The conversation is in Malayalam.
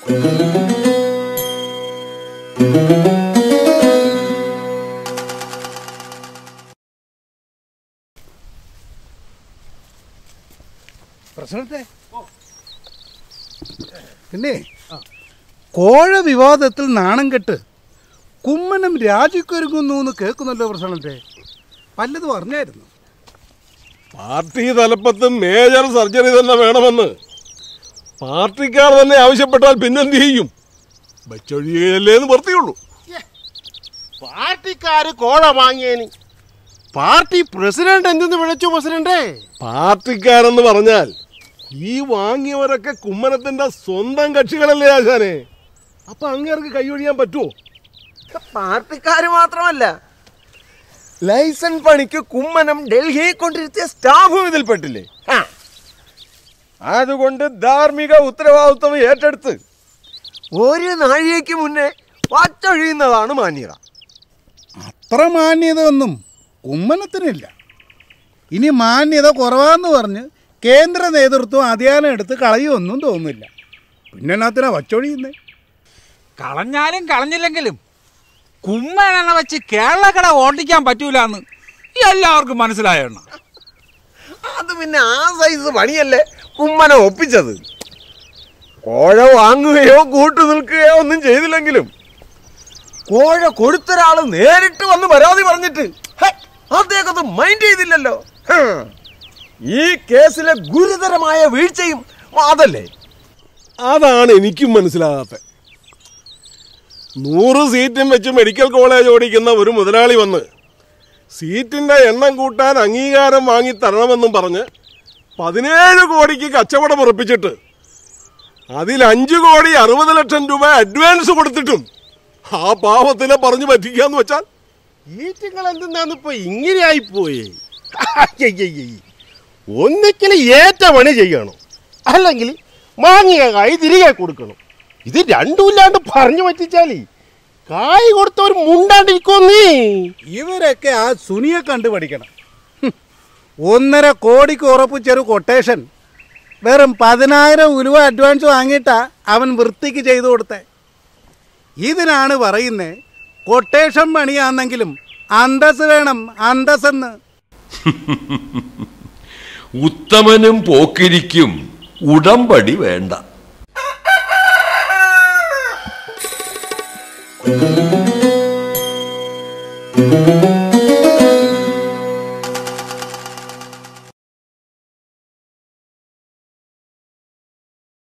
പ്രശ്നത്തെ പിന്നെ കോഴ വിവാദത്തിൽ നാണം കെട്ട് കുമ്മനം രാജിക്കൊരുങ്ങുന്നു എന്ന് കേൾക്കുന്നല്ലോ പ്രശ്നത്തെ പലതും അറിഞ്ഞായിരുന്നു പാർട്ടി തലപ്പത്ത് മേജർ സർജറി തന്നെ വേണമെന്ന് പാർട്ടിക്കാർ തന്നെ ആവശ്യപ്പെട്ടാൽ പിന്നെന്ത് ചെയ്യും വെച്ചൊഴിയല്ലേ എന്ന് പുറത്തേയുള്ളൂ പാർട്ടിക്കാര് കോഴ വാങ്ങിയേന് പാർട്ടി പ്രസിഡന്റ് എന്തെന്ന് വിളിച്ചു പ്രസിഡന്റേ പാർട്ടിക്കാരെന്ന് പറഞ്ഞാൽ ഈ വാങ്ങിയവരൊക്കെ കുമ്മനത്തിന്റെ സ്വന്തം കക്ഷികളല്ലേ ആശാനെ അപ്പൊ അങ്ങേർക്ക് കൈയൊഴിയാൻ പറ്റുമോ പാർട്ടിക്കാര് മാത്രമല്ല ലൈസൻസ് പണിക്ക് കുമ്മനം ഡൽഹിയിൽ കൊണ്ടിരുത്തിയ സ്റ്റാഫും ഇതിൽപ്പെട്ടില്ലേ ആ. അതുകൊണ്ട് ധാർമ്മിക ഉത്തരവാദിത്വം ഏറ്റെടുത്ത് ഒരു നാഴികയ്ക്ക് മുന്നേ വച്ചൊഴിയുന്നതാണ് മാന്യത അത്ര മാന്യത ഒന്നും കുമ്മനത്തിനില്ല ഇനി മാന്യത കുറവാന്ന് പറഞ്ഞ് കേന്ദ്ര നേതൃത്വം അധികാരം എടുത്ത് കളയുമൊന്നും തോന്നുന്നില്ല പിന്നെ എന്നാത്തിനാ വച്ചൊഴിയുന്നേ കളഞ്ഞാലും കളഞ്ഞില്ലെങ്കിലും കുമ്മനെണ്ണ വെച്ച് കേരളക്കട ഓട്ടിക്കാൻ പറ്റൂലെന്ന് എല്ലാവർക്കും മനസ്സിലായണ്ണ അത് പിന്നെ ആ സൈസ് പണിയല്ലേ കുമ്മനം ഒപ്പിച്ചത് കോഴ വാങ്ങുകയോ കൂട്ടു നിൽക്കുകയോ ഒന്നും ചെയ്തില്ലെങ്കിലും കോഴ കൊടുത്തൊരാള് നേരിട്ട് വന്ന് പരാതി പറഞ്ഞിട്ട് ഹേ, അദ്ദേഹത്തെ മൈൻഡ് ചെയ്തില്ലല്ലോ ഹ്. ഈ കേസിലെ ഗുരുതരമായ വീഴ്ചയും അതല്ലേ അതാണ് എനിക്കും മനസ്സിലാകാത്ത നൂറ് സീറ്റും വെച്ച് മെഡിക്കൽ കോളേജ് ഓടിക്കുന്ന ഒരു മുതലാളി വന്ന് സീറ്റിന്റെ എണ്ണം കൂട്ടാൻ അംഗീകാരം വാങ്ങി തരണമെന്നും പറഞ്ഞ് പതിനേഴ് കോടിക്ക് കച്ചവടം ഉറപ്പിച്ചിട്ട് അതിൽ അഞ്ച് കോടി അറുപത് ലക്ഷം രൂപ അഡ്വാൻസ് കൊടുത്തിട്ടും ആ പാവത്തിനെ പറഞ്ഞു പറ്റിക്കാന്ന് വെച്ചാൽ ഈറ്റുകൾ എന്തെന്നാന്ന് ഇപ്പൊ ഇങ്ങനെയായി പോയി ഒന്നിക്കൽ ഏറ്റ പണി ചെയ്യണം അല്ലെങ്കിൽ മാങ്ങിയ കായ് തിരികെ കൊടുക്കണം ഇത് രണ്ടും ഇല്ലാണ്ട് പറഞ്ഞു പറ്റിച്ചാലേ കായ് കൊടുത്തവർ മുണ്ടാണ്ടിരിക്കുമെന്നേ ഇവരൊക്കെ ആ സുനിയെ കണ്ടു പഠിക്കണം ഹും. ഒന്നര കോടിക്ക് ഉറപ്പിച്ചൊരു കൊട്ടേഷൻ വെറും പതിനായിരം ഉലുവ അഡ്വാൻസ് വാങ്ങിയിട്ടാ അവൻ വൃത്തിക്ക് ചെയ്തു കൊടുത്തേ ഇതിനാണ് പറയുന്നേ കൊട്ടേഷൻ പണിയാന്നെങ്കിലും അന്തസ് വേണം അന്തസ്സെന്ന് ഉത്തമനും പോക്കിരിക്കും ഉടമ്പടി വേണ്ട